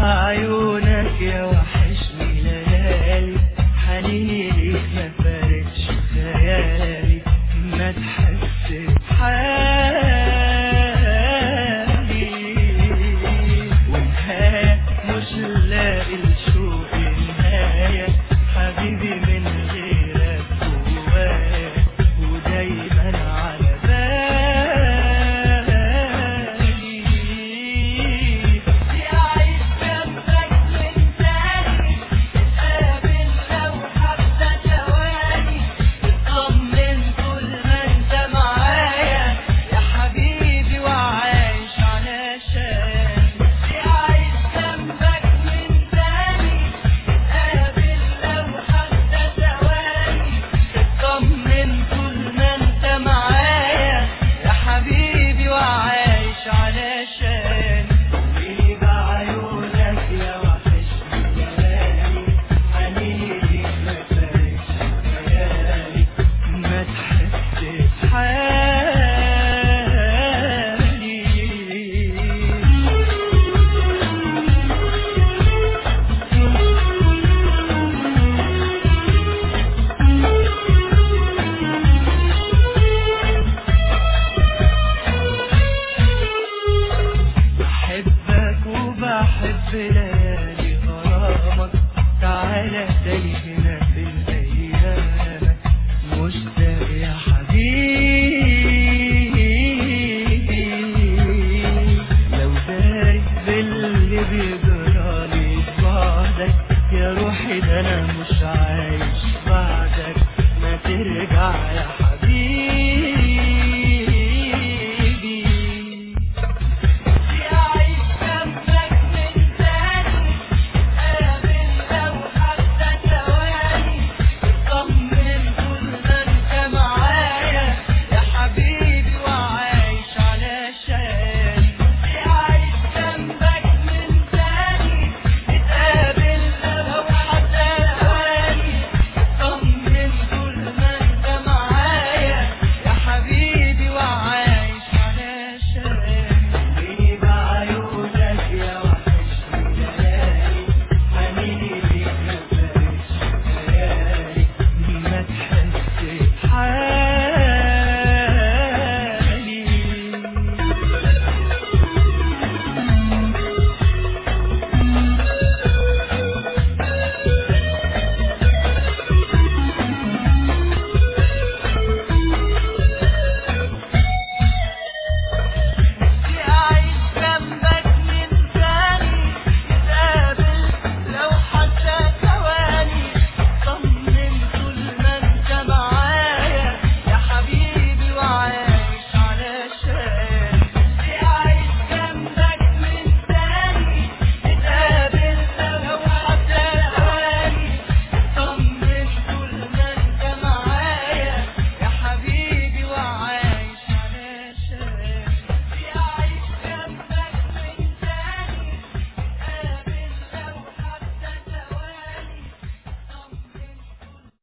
بعيونك يا وحشني ليالي حنيني ليك ما فارقش خيالي ما تحس بحالي ونهاية مش لاقي الشوق نهاية حبيبي من غيرك جوايا ودايما على بالي عايز جنبك من تاني نتقابل لو حتى ثواني اطمن طول ما انت معايا يا حبيبي وعايش علشان عايز جنبك من تاني نتقابل لو حتى ثواني اطمن طول ما انت معايا يا حبيبي وعايش علشان قولي بعيونك يا وحشني ليالي حنيني ما فارقش خيالي ما تحس بحبك وبحب ليالي غرامك تعالى تاني هنا في الأيام مشتاق يا حبيبي لو داري باللي بيجرالي بعدك يا روحي ده أنا مش عايش بعدك ما ترجع يا حبيبي